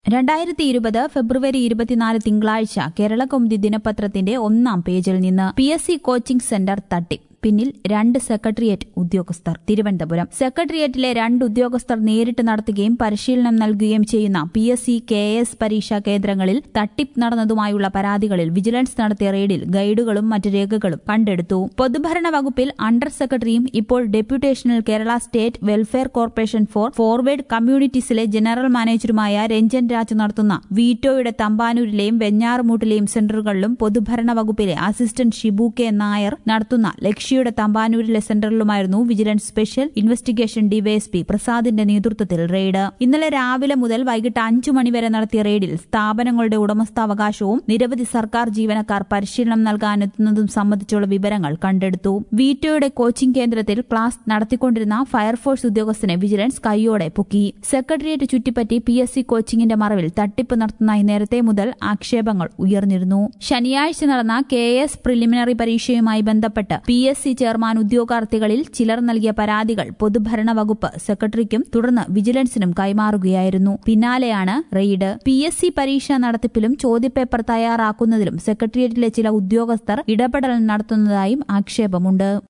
രണ്ടായിരത്തി ഇരുപത് ഫെബ്രുവരി ഇരുപത്തിനാല് തിങ്കളാഴ്ച കേരളകൗമുദി ദിനപത്രത്തിന്റെ ഒന്നാം പേജിൽ നിന്ന് P S C coaching centre തട്ടിപ്പ് പിന്നിൽ രണ്ട് സെക്രട്ടേറിയറ്റ് ഉദ്യോഗസ്ഥർ തിരുവനന്തപുരം സെക്രട്ടേറിയറ്റിലെ രണ്ട് ഉദ്യോഗസ്ഥർ നേരിട്ട് നടത്തുകയും പരിശീലനം നൽകുകയും ചെയ്യുന്ന P S C K S പരീക്ഷാ കേന്ദ്രങ്ങളിൽ തട്ടിപ്പ് നടന്നതുമായുള്ള പരാതികളിൽ വിജിലൻസ് നടത്തിയ റെയ്ഡിൽ ഗൈഡുകളും മറ്റ് രേഖകളും കണ്ടെടുത്തു പൊതുഭരണ വകുപ്പിൽ അണ്ടർ സെക്രട്ടറിയും ഇപ്പോൾ ഡെപ്യൂട്ടേഷനിൽ Kerala state welfare corporation for forward കമ്മ്യൂണിറ്റീസിലെ ജനറൽ മാനേജറുമായ രഞ്ജൻ രാജ് നടത്തുന്ന വീറ്റോയുടെ തമ്പാനൂരിലെയും വെഞ്ഞാറുമൂട്ടിലെയും സെന്ററുകളിലും പൊതുഭരണ വകുപ്പിലെ അസിസ്റ്റന്റ് ഷിബു കെ നായർ നടത്തുന്ന ലക്ഷ്യയുടെ തമ്പാനൂരിലെ സെന്ററിലുമായിരുന്നു വിജിലൻസ് സ്പെഷ്യൽ ഇൻവെസ്റ്റിഗേഷൻ ഡിവൈഎസ്പി പ്രസാദിന്റെ നേതൃത്വത്തിൽ റെയ്ഡ് ഇന്നലെ രാവിലെ മുതൽ വൈകിട്ട് അഞ്ചു മണിവരെ നടത്തിയ റെയ്ഡിൽ സ്ഥാപനങ്ങളുടെ ഉടമസ്ഥാവകാശവും നിരവധി സർക്കാർ ജീവനക്കാർ പരിശീലനം നൽകാനെത്തുന്നതും സംബന്ധിച്ചുള്ള വിവരങ്ങൾ കണ്ടെടുത്തു വീറ്റോയുടെ കോച്ചിംഗ് കേന്ദ്രത്തിൽ ക്ലാസ് നടത്തിക്കൊണ്ടിരുന്ന ഫയർഫോഴ്സ് ഉദ്യോഗസ്ഥനെ വിജിലൻസ് കൈയോടെ പൊക്കി സെക്രട്ടേറിയറ്റ് ചുറ്റിപ്പറ്റി പി എസ് സി കോച്ചിംഗിന്റെ മറവിൽ തട്ടിപ്പ് നടത്തുന്നതായി നേരത്തെ മുതൽ ആക്ഷേപങ്ങൾ ഉയർന്നിരുന്നു ശനിയാഴ്ച നടന്ന കെ എസ് പ്രിലിമിനറി പരീക്ഷയുമായി ബന്ധപ്പെട്ട് പി എസ് സി ചെയർമാൻ ഉദ്യോഗാർത്ഥികളിൽ ചിലർ നൽകിയ പരാതികൾ പൊതുഭരണ വകുപ്പ് സെക്രട്ടറിക്കും തുടർന്ന് വിജിലൻസിനും കൈമാറുകയായിരുന്നു പിന്നാലെയാണ് റെയ്ഡ് പി എസ് സി പരീക്ഷാ നടത്തിപ്പിലും ചോദ്യപേപ്പർ തയ്യാറാക്കുന്നതിലും സെക്രട്ടേറിയറ്റിലെ ചില ഉദ്യോഗസ്ഥർ ഇടപെടൽ നടത്തുന്നതായും ആക്ഷേപമുണ്ട്